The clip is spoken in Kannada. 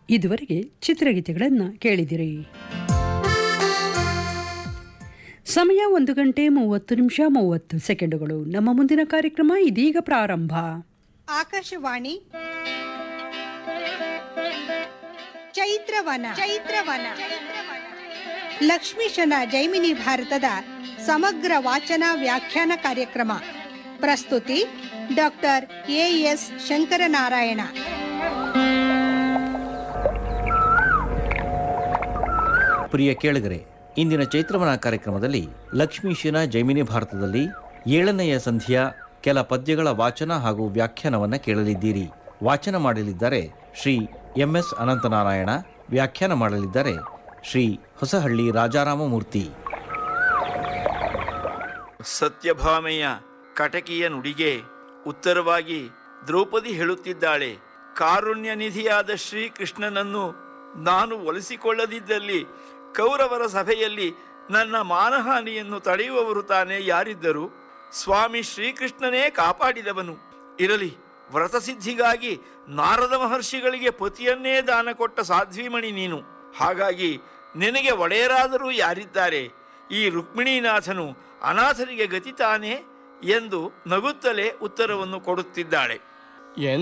ಇದುವರೆಗೆ ಚಿತ್ರಗೀತೆಗಳನ್ನು ಕೇಳಿದಿರಿ ಸಮಯ ಒಂದು ಗಂಟೆ ಮೂವತ್ತು ನಿಮಿಷ ಮೂವತ್ತು ಸೆಕೆಂಡುಗಳು ನಮ್ಮ ಮುಂದಿನ ಕಾರ್ಯಕ್ರಮ ಇದೀಗ ಪ್ರಾರಂಭ ಆಕಾಶವಾಣಿ ಚೈತ್ರವನ ಚೈತ್ರವನ ಲಕ್ಷ್ಮೀಶನ ಜೈಮಿನಿ ಭಾರತದ ಸಮಗ್ರ ವಾಚನ ವ್ಯಾಖ್ಯಾನ ಕಾರ್ಯಕ್ರಮ ಪ್ರಸ್ತುತಿ ಡಾಕ್ಟರ್ ಎ ಎಸ್ ಶಂಕರನಾರಾಯಣ ಪ್ರಿಯ ಕೇಳಿಗರೆ ಇಂದಿನ ಚೈತ್ರವನ ಕಾರ್ಯಕ್ರಮದಲ್ಲಿ ಲಕ್ಷ್ಮೀಶನ ಜೈಮಿನಿ ಭಾರತದಲ್ಲಿ ಏಳನೆಯ ಸಂಧಿಯ ಕೆಲ ಪದ್ಯಗಳ ವಾಚನ ಹಾಗೂ ವ್ಯಾಖ್ಯಾನವನ್ನು ಕೇಳಲಿದ್ದೀರಿ ವಾಚನ ಮಾಡಲಿದ್ದಾರೆ ಶ್ರೀ ಎಂ ಎಸ್ ಅನಂತನಾರಾಯಣ ವ್ಯಾಖ್ಯಾನ ಮಾಡಲಿದ್ದಾರೆ ಶ್ರೀ ಹೊಸಹಳ್ಳಿ ರಾಜಾರಾಮಮೂರ್ತಿ ಸತ್ಯಭಾಮೆಯ ಕಟಕಿಯ ನುಡಿಗೆ ಉತ್ತರವಾಗಿ ದ್ರೌಪದಿ ಹೇಳುತ್ತಿದ್ದಾಳೆ ಕಾರುಣ್ಯ ನಿಧಿಯಾದ ಶ್ರೀಕೃಷ್ಣನನ್ನು ನಾನು ಒಲಿಸಿಕೊಳ್ಳದಿದ್ದಲ್ಲಿ ಕೌರವರ ಸಭೆಯಲ್ಲಿ ನನ್ನ ಮಾನಹಾನಿಯನ್ನು ತಡೆಯುವವರು ತಾನೇ ಯಾರಿದ್ದರು ಸ್ವಾಮಿ ಶ್ರೀಕೃಷ್ಣನೇ ಕಾಪಾಡಿದವನು ಇರಲಿ ವ್ರತಸಿದ್ಧಿಗಾಗಿ ನಾರದ ಮಹರ್ಷಿಗಳಿಗೆ ಪತಿಯನ್ನೇ ದಾನ ಕೊಟ್ಟ ಸಾಧ್ವಿಮಣಿ ನೀನು ಹಾಗಾಗಿ ನಿನಗೆ ಒಡೆಯರಾದರೂ ಯಾರಿದ್ದಾರೆ ಈ ರುಕ್ಮಿಣೀನಾಥನು ಅನಾಥರಿಗೆ ಗತಿ ತಾನೇ ಎಂದು ನಗುತ್ತಲೇ ಉತ್ತರವನ್ನು ಕೊಡುತ್ತಿದ್ದಾಳೆ